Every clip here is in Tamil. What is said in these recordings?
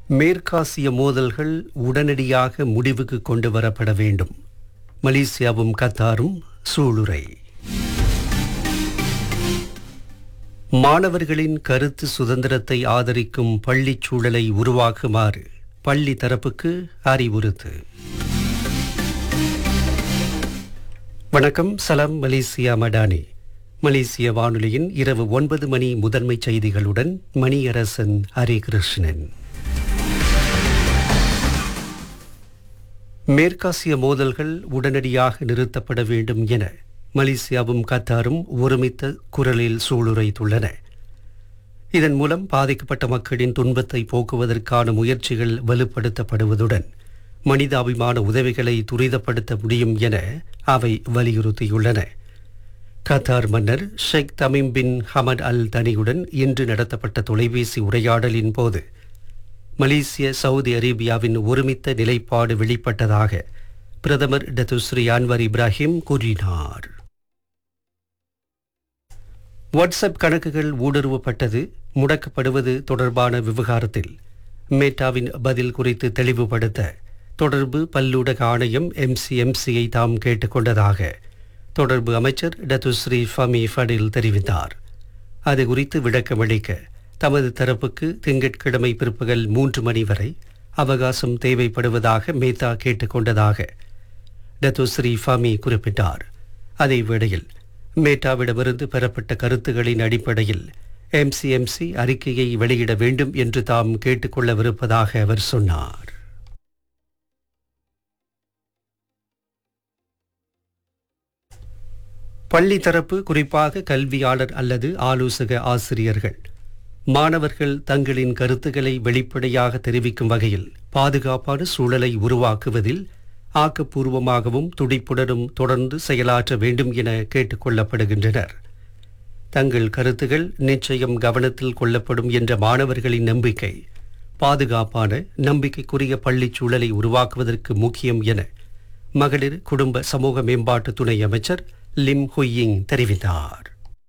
மேற்காசிய மோதல்கள் உடனடியாக முடிவுக்கு கொண்டு வரப்பட வேண்டும் மலேசியாவும் கத்தாரும் சூளுரை மாணவர்களின் கருத்து சுதந்திரத்தை ஆதரிக்கும் பள்ளிச் சூழலை உருவாக்குமாறு பள்ளி தரப்புக்கு அறிவுறுத்து வணக்கம் சலாம் மலேசியா மடானி மலேசிய வானொலியின் இரவு ஒன்பது மணி முதன்மை செய்திகளுடன் மணியரசன் ஹரிகிருஷ்ணன் மேற்காசிய மோதல்கள் உடனடியாக நிறுத்தப்பட வேண்டும் என மலேசியாவும் கத்தாரும் ஒருமித்த குரலில் சூளுரைத்துள்ளன இதன் மூலம் பாதிக்கப்பட்ட மக்களின் துன்பத்தை போக்குவதற்கான முயற்சிகள் வலுப்படுத்தப்படுவதுடன் மனிதாபிமான உதவிகளை துரிதப்படுத்த முடியும் என அவை வலியுறுத்தியுள்ளன கத்தார் மன்னர் ஷேக் தமீம் பின் ஹமட் அல் தனியுடன் இன்று நடத்தப்பட்ட தொலைபேசி உரையாடலின் போது மலேசிய சவுதி அரேபியாவின் ஒருமித்த நிலைப்பாடு வெளிப்பட்டதாக பிரதமர் டத்துஸ்ரீ அன்வர் இப்ராஹிம் கூறினார் வாட்ஸ்அப் கணக்குகள் ஊடுருவப்பட்டது முடக்கப்படுவது தொடர்பான விவகாரத்தில் மேட்டாவின் பதில் குறித்து தெளிவுபடுத்த தொடர்பு பல்லூடக ஆணையம் எம்சிஎம்சியை தாம் கேட்டுக்கொண்டதாக தொடர்பு அமைச்சர் டத்துஸ்ரீ ஃபமி ஃபடில் தெரிவித்தார் அது குறித்து விளக்கமளிக்க தமது தரப்புக்கு திங்கட்கிழமை பிற்பகல் மூன்று மணி வரை அவகாசம் தேவைப்படுவதாக மேத்தா கேட்டுக்கொண்டதாக டத்துஸ்ரீ ஃபமி குறிப்பிட்டார் அதே வேளையில் மேட்டாவிடமிருந்து பெறப்பட்ட கருத்துகளின் அடிப்படையில் எம்சிஎம்சி அறிக்கையை வெளியிட வேண்டும் என்று தாம் கேட்டுக்கொள்ளவிருப்பதாக அவர் சொன்னார் பள்ளி தரப்பு குறிப்பாக கல்வியாளர் அல்லது ஆலோசக ஆசிரியர்கள் மாணவர்கள் தங்களின் கருத்துக்களை வெளிப்படையாக தெரிவிக்கும் வகையில் பாதுகாப்பான சூழலை உருவாக்குவதில் ஆக்கப்பூர்வமாகவும் துடிப்புடனும் தொடர்ந்து செயலாற்ற வேண்டும் என கேட்டுக்கொள்ளப்படுகின்றனர் தங்கள் கருத்துகள் நிச்சயம் கவனத்தில் கொள்ளப்படும் என்ற மாணவர்களின் நம்பிக்கை பாதுகாப்பான நம்பிக்கைக்குரிய பள்ளிச் சூழலை உருவாக்குவதற்கு முக்கியம் என மகளிர் குடும்ப சமூக மேம்பாட்டு துணை அமைச்சர் லிம் ஹுயிங் தெரிவித்தார்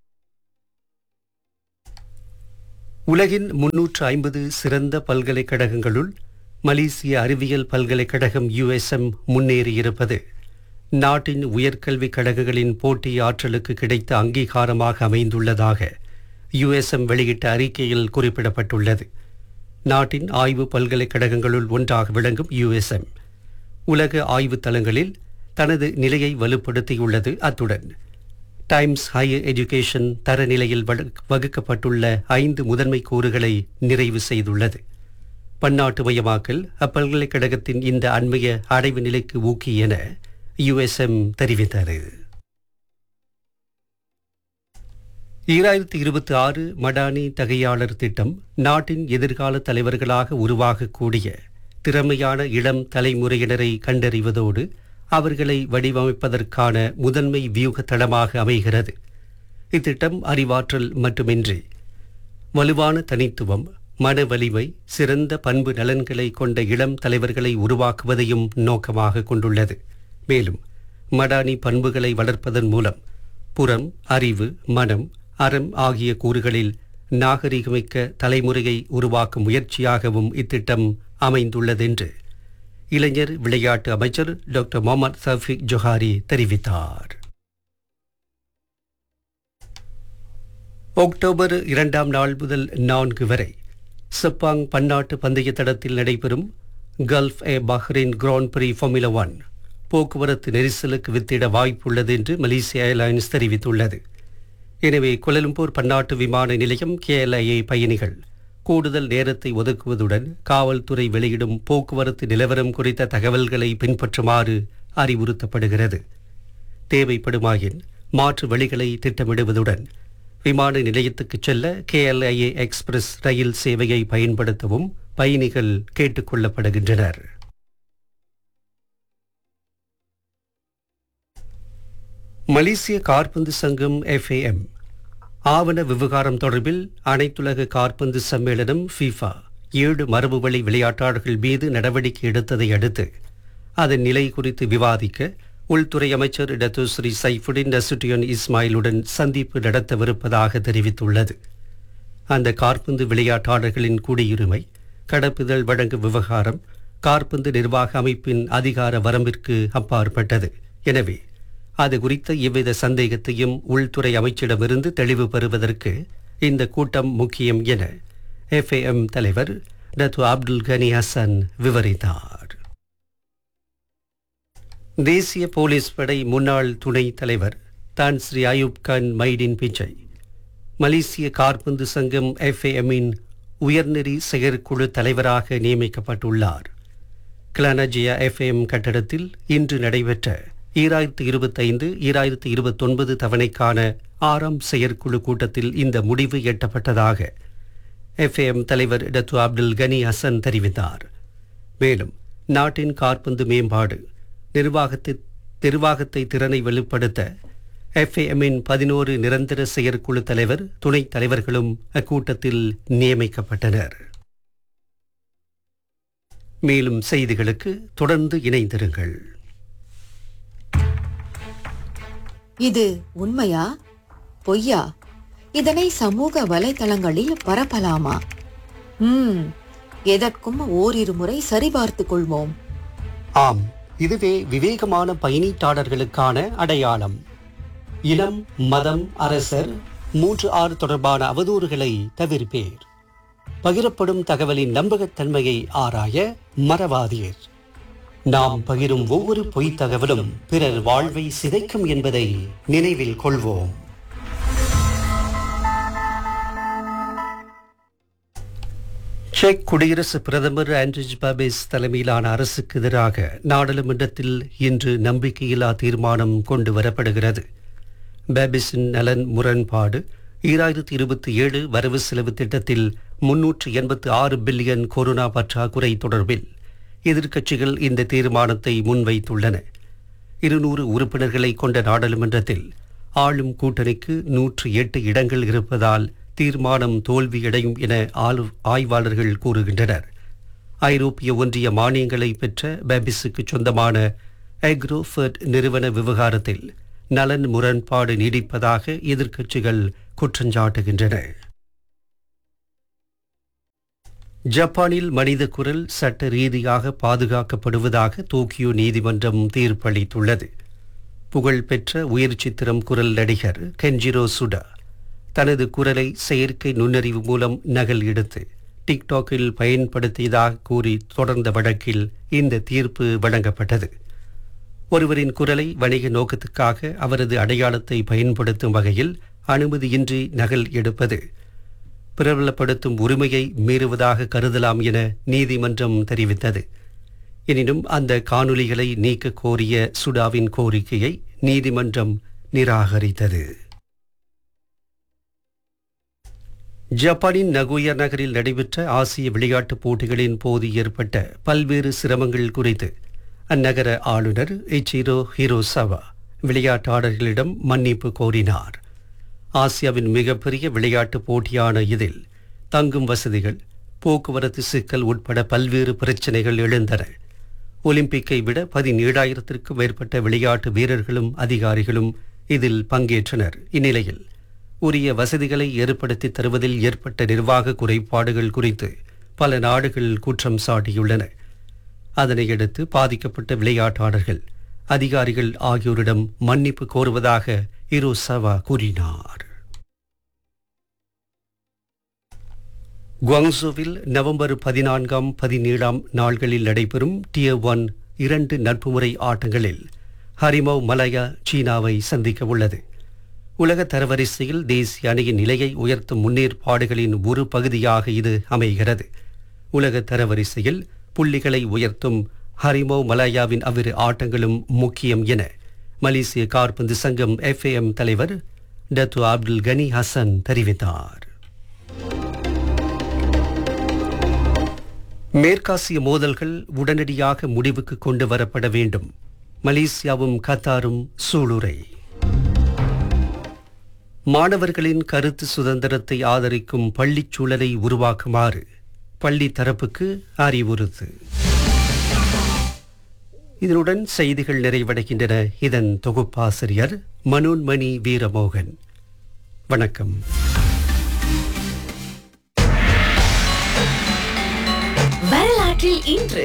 உலகின் முன்னூற்று ஐம்பது சிறந்த பல்கலைக்கழகங்களுள் மலேசிய அறிவியல் பல்கலைக்கழகம் யுஎஸ்எம் முன்னேறியிருப்பது நாட்டின் உயர்கல்விக் கழகங்களின் போட்டி ஆற்றலுக்கு கிடைத்த அங்கீகாரமாக அமைந்துள்ளதாக யுஎஸ்எம் வெளியிட்ட அறிக்கையில் குறிப்பிடப்பட்டுள்ளது நாட்டின் ஆய்வு பல்கலைக்கழகங்களுள் ஒன்றாக விளங்கும் யுஎஸ்எம் உலக ஆய்வு தளங்களில் தனது நிலையை வலுப்படுத்தியுள்ளது அத்துடன் டைம்ஸ் ஹையர் எஜுகேஷன் தரநிலையில் வகுக்கப்பட்டுள்ள ஐந்து முதன்மை கூறுகளை நிறைவு செய்துள்ளது பன்னாட்டு மயமாக்கல் அப்பல்கலைக்கழகத்தின் இந்த அண்மைய அடைவு நிலைக்கு ஊக்கி என யுஎஸ்எம் தெரிவித்தது ஈராயிரத்தி இருபத்தி ஆறு மடானி தகையாளர் திட்டம் நாட்டின் எதிர்கால தலைவர்களாக உருவாகக்கூடிய திறமையான இளம் தலைமுறையினரை கண்டறிவதோடு அவர்களை வடிவமைப்பதற்கான முதன்மை வியூக தளமாக அமைகிறது இத்திட்டம் அறிவாற்றல் மட்டுமின்றி வலுவான தனித்துவம் மன வலிமை சிறந்த பண்பு நலன்களை கொண்ட இளம் தலைவர்களை உருவாக்குவதையும் நோக்கமாக கொண்டுள்ளது மேலும் மடானி பண்புகளை வளர்ப்பதன் மூலம் புறம் அறிவு மனம் அறம் ஆகிய கூறுகளில் நாகரிகமிக்க தலைமுறையை உருவாக்கும் முயற்சியாகவும் இத்திட்டம் அமைந்துள்ளதென்று இளைஞர் விளையாட்டு அமைச்சர் டாக்டர் முகமது சஃபிக் ஜொஹாரி தெரிவித்தார் அக்டோபர் இரண்டாம் நாள் முதல் நான்கு வரை செப்பாங் பன்னாட்டு பந்தய தடத்தில் நடைபெறும் Gulf Air Bahrain grand prix formula one போக்குவரத்து நெரிசலுக்கு வித்திட வாய்ப்புள்ளது என்று மலேசிய ஏர்லைன்ஸ் தெரிவித்துள்ளது எனவே கொலலும்பூர் பன்னாட்டு விமான நிலையம் கேஎல்ஐஏ பயணிகள் கூடுதல் நேரத்தை ஒதுக்குவதுடன் காவல்துறை வெளியிடும் போக்குவரத்து நிலவரம் குறித்த தகவல்களை பின்பற்றுமாறு அறிவுறுத்தப்படுகிறது தேவைப்படுமாயின் மாற்று வழிகளை திட்டமிடுவதுடன் விமான நிலையத்துக்கு செல்ல கேஎல்ஐஏ எக்ஸ்பிரஸ் ரயில் சேவையை பயன்படுத்தவும் பயணிகள் கேட்டுக்கொள்ளப்படுகின்றனர் மலேசிய கார்பந்து சங்கம் எஃப்ஏஎம் ஆவண விவகாரம் தொடர்பில் அனைத்துலக கார்பந்து சம்மேளனம் ஃபீஃபா ஏழு மரபுவழி விளையாட்டாளர்கள் மீது நடவடிக்கை எடுத்ததை அடுத்து அதன் நிலை குறித்து விவாதிக்க உள்துறை அமைச்சர் டத்துஸ்ரீ சைஃபுடின் நசுட்டியன் இஸ்மாயிலுடன் சந்திப்பு நடத்தவிருப்பதாக தெரிவித்துள்ளது அந்த கார்பந்து விளையாட்டாளர்களின் குடியுரிமை கடப்புதல் வழங்கும் விவகாரம் கார்பந்து நிர்வாக அமைப்பின் அதிகார வரம்பிற்கு அப்பாற்பட்டது எனவே அது குறித்த எவ்வித சந்தேகத்தையும் உள்துறை அமைச்சிடமிருந்து தெளிவு பெறுவதற்கு இந்த கூட்டம் முக்கியம் என எஃப்ஏஎம் தலைவர் டத்து அப்துல் கனி ஹசன் விவரித்தார் தேசிய போலீஸ் படை முன்னாள் துணைத் தலைவர் தான் ஸ்ரீ அயூப் கான் மைடின் பிச்சை மலேசிய கார்பந்து சங்கம் எஃப்ஏஎம்மின் உயர்நெறி செயற்குழு தலைவராக நியமிக்கப்பட்டுள்ளார் கிளானஜியா எஃப்ஏஎம் கட்டடத்தில் இன்று நடைபெற்ற ஈராயிரத்து இருபத்தைந்து ஈராயிரத்து இருபத்தொன்பது தவணைக்கான ஆறாம் செயற்குழு கூட்டத்தில் இந்த முடிவு எட்டப்பட்டதாக எஃப்ஏஎம் தலைவர் டத்து அப்துல் கனி ஹசன் தெரிவித்தார் மேலும் நாட்டின் கார்பந்து மேம்பாடு நிர்வாகத்தை நிர்வாகத்தை திறனை வெளிப்படுத்த எஃப்ஏஎம்மின் பதினோரு நிரந்தர செயற்குழு தலைவர் துணைத் தலைவர்களும் அக்கூட்டத்தில் நியமிக்கப்பட்டனர் மேலும் செய்திகளுக்கு தொடர்ந்து இணைந்திருங்கள் இது உண்மையா பொய்யா இதனை சமூக வலைதளங்களில் பரப்பலாமா ம் எதற்கும் ஓரிரு முறை சரிபார்த்துக் கொள்வோம் ஆம் இதுவே விவேகமான பயணீட்டாளர்களுக்கான அடையாளம் இனம் மதம் அரசர் மூன்று ஆறு தொடர்பான அவதூறுகளை தவிர்ப்பேர் பகிரப்படும் தகவலின் நம்பகத்தன்மையை ஆராய மறவாதீர் நாம் பகிரும் ஒவ்வொரு பொய்த் தகவலும் பிறர் வாழ்வை சிதைக்கும் என்பதை நினைவில் கொள்வோம் செக் குடியரசு பிரதமர் ஆண்ட்ரிஜ் பாபேஸ் தலைமையிலான அரசுக்கு எதிராக நாடாளுமன்றத்தில் இன்று நம்பிக்கையில்லா தீர்மானம் கொண்டு வரப்படுகிறது பாபிஸின் நலன் முரண்பாடு ஈராயிரத்தி இருபத்தி ஏழு வரவு செலவு திட்டத்தில் முன்னூற்று எண்பத்து ஆறு பில்லியன் கொரோனா பற்றாக்குறை தொடர்பில் எதிர்க்கட்சிகள் இந்த தீர்மானத்தை முன்வைத்துள்ளன இருநூறு உறுப்பினர்களை கொண்ட நாடாளுமன்றத்தில் ஆளும் கூட்டணிக்கு நூற்று எட்டு இடங்கள் இருப்பதால் தீர்மானம் தோல்வியடையும் என ஆலு ஆய்வாளர்கள் கூறுகின்றனர் ஐரோப்பிய ஒன்றிய மானியங்களை பெற்ற பேபிஸுக்கு சொந்தமான அக்ரோஃபர்ட் நிறுவன விவகாரத்தில் நலன் முரண்பாடு நீடிப்பதாக எதிர்க்கட்சிகள் குற்றஞ்சாட்டுகின்றன ஜப்பானில் மனித குரல் சட்ட ரீதியாக பாதுகாக்கப்படுவதாக டோக்கியோ நீதிமன்றம் தீர்ப்பளித்துள்ளது புகழ்பெற்ற உயிர் சித்திரம் குரல் நடிகர் கென்ஜிரோ சுடா தனது குரலை செயற்கை நுண்ணறிவு மூலம் நகல் எடுத்து டிக்டாக்கில் பயன்படுத்தியதாக கூறி தொடர்ந்த வழக்கில் இந்த தீர்ப்பு வழங்கப்பட்டது ஒருவரின் குரலை வணிக நோக்கத்துக்காக அவரது அடையாளத்தை பயன்படுத்தும் வகையில் அனுமதியின்றி நகல் எடுப்பது பிரபலப்படுத்தும் உரிமையை மீறுவதாக கருதலாம் என நீதிமன்றம் தெரிவித்தது எனினும் அந்த காணொலிகளை நீக்க கோரிய சுடாவின் கோரிக்கையை நீதிமன்றம் நிராகரித்தது ஜப்பானின் நகோயா நகரில் நடைபெற்ற ஆசிய விளையாட்டுப் போட்டிகளின் போது ஏற்பட்ட பல்வேறு சிரமங்கள் குறித்து அந்நகர ஆளுநர் இச்சிரோ ஹிரோசவா விளையாட்டாளர்களிடம் மன்னிப்பு கோரினார் ஆசியாவின் மிகப்பெரிய விளையாட்டுப் போட்டியான இதில் தங்கும் வசதிகள் போக்குவரத்து சிக்கல் உட்பட பல்வேறு பிரச்சனைகள் எழுந்தன ஒலிம்பிக்கை விட பதினேழாயிரத்திற்கும் மேற்பட்ட விளையாட்டு வீரர்களும் அதிகாரிகளும் இதில் பங்கேற்றனர் இந்நிலையில் உரிய வசதிகளை ஏற்படுத்தி தருவதில் ஏற்பட்ட நிர்வாக குறைபாடுகள் குறித்து பல நாடுகள் குற்றம் சாட்டியுள்ளன அதனையடுத்து பாதிக்கப்பட்ட விளையாட்டாளர்கள் அதிகாரிகள் ஆகியோரிடம் மன்னிப்பு கோருவதாக இரோசவா கூறினார் குவாங்சோவில் நவம்பர் பதினான்காம் பதினேழாம் நாள்களில் நடைபெறும் டியர் ஒன் இரண்டு நட்புமுறை ஆட்டங்களில் ஹரிமவ் மலயா சீனாவை சந்திக்க உள்ளது உலக தரவரிசையில் தேசிய அணியின் நிலையை உயர்த்தும் முன்னேற்பாடுகளின் ஒரு பகுதியாக இது அமைகிறது உலக தரவரிசையில் புள்ளிகளை உயர்த்தும் ஹரிமோ மலாயாவின் அவ்விரு ஆட்டங்களும் முக்கியம் என மலேசிய கார்பந்து சங்கம் எஃப்ஏஎம் தலைவர் டத்து அப்துல் கனி ஹசன் தெரிவித்தார் மேற்காசிய மோதல்கள் உடனடியாக முடிவுக்கு கொண்டு வரப்பட வேண்டும் மலேசியாவும் கத்தாரும் சூளுரை மாணவர்களின் கருத்து சுதந்திரத்தை ஆதரிக்கும் பள்ளிச் சூழலை உருவாக்குமாறு பள்ளி தரப்புக்கு அறிவுறுத்து இதனுடன் செய்திகள் நிறைவடைகின்றன இதன் தொகுப்பாசிரியர் மனோன்மணி வீரமோகன் வணக்கம் வரலாற்றில் இன்று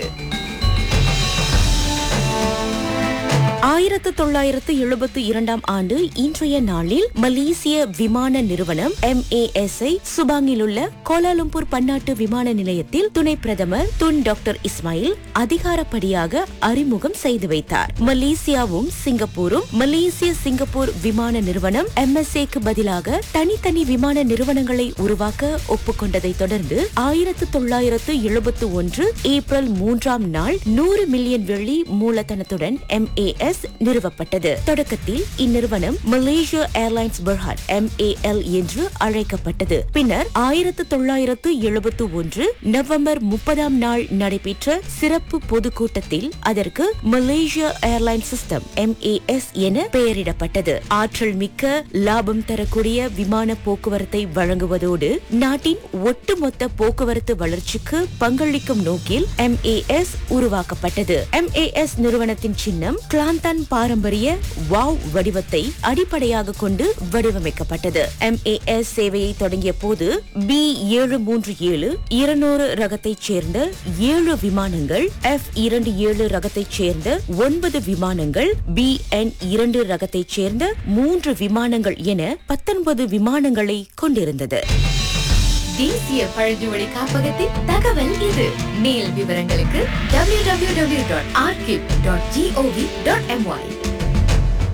ஆயிரத்து தொள்ளாயிரத்து எழுபத்து இரண்டாம் ஆண்டு இன்றைய நாளில் மலேசிய விமான நிறுவனம் MAS ஐ சுபாங்கில் உள்ள கோலாலம்பூர் பன்னாட்டு விமான நிலையத்தில் துணை பிரதமர் துன் டாக்டர் இஸ்மாயில் அதிகாரப்படியாக அறிமுகம் செய்து வைத்தார் மலேசியாவும் சிங்கப்பூரும் மலேசிய சிங்கப்பூர் விமான நிறுவனம் MSA க்கு பதிலாக தனித்தனி விமான நிறுவனங்களை உருவாக்க ஒப்புக்கொண்டதை தொடர்ந்து ஆயிரத்து தொள்ளாயிரத்து எழுபத்து ஒன்று ஏப்ரல் மூன்றாம் நாள் நூறு மில்லியன் வெள்ளி மூலதனத்துடன் MAS நிறுவப்பட்டது தொடக்கத்தில் இந்நிறுவனம் மலேசியா ஏர்லைன்ஸ் பெர்ஹாட் MAL என்று அழைக்கப்பட்டது பின்னர் ஆயிரத்து தொள்ளாயிரத்து எழுபத்து ஒன்று நவம்பர் முப்பதாம் நாள் நடைபெற்ற சிறப்பு பொதுக்கூட்டத்தில் அதற்கு மலேசியா ஏர்லைன் சிஸ்டம் MAS என பெயரிடப்பட்டது ஆற்றல் மிக்க லாபம் தரக்கூடிய விமான போக்குவரத்தை வழங்குவதோடு நாட்டின் ஒட்டுமொத்த போக்குவரத்து வளர்ச்சிக்கு பங்களிக்கும் நோக்கில் MAS உருவாக்கப்பட்டது MAS நிறுவனத்தின் சின்னம் கிளாந்தான் பாரம்பரிய வாவ் வடிவத்தை அடிப்படையாக கொண்டு வடிவமைக்கப்பட்டது MAS சேவையை தொடங்கிய போது பி ஏழு மூன்று ஏழு இருநூறு ரகத்தைச் சேர்ந்த ஏழு விமானங்கள் எஃப் இரண்டு ஏழு ரகத்தைச் சேர்ந்த ஒன்பது விமானங்கள் பி என் இரண்டு ரகத்தைச் சேர்ந்த மூன்று விமானங்கள் என பத்தொன்பது விமானங்களை கொண்டிருந்தது தேசிய பழங்குடி காப்பகத்தின் தகவல் இது மேல் விவரங்களுக்கு www.archive.gov.my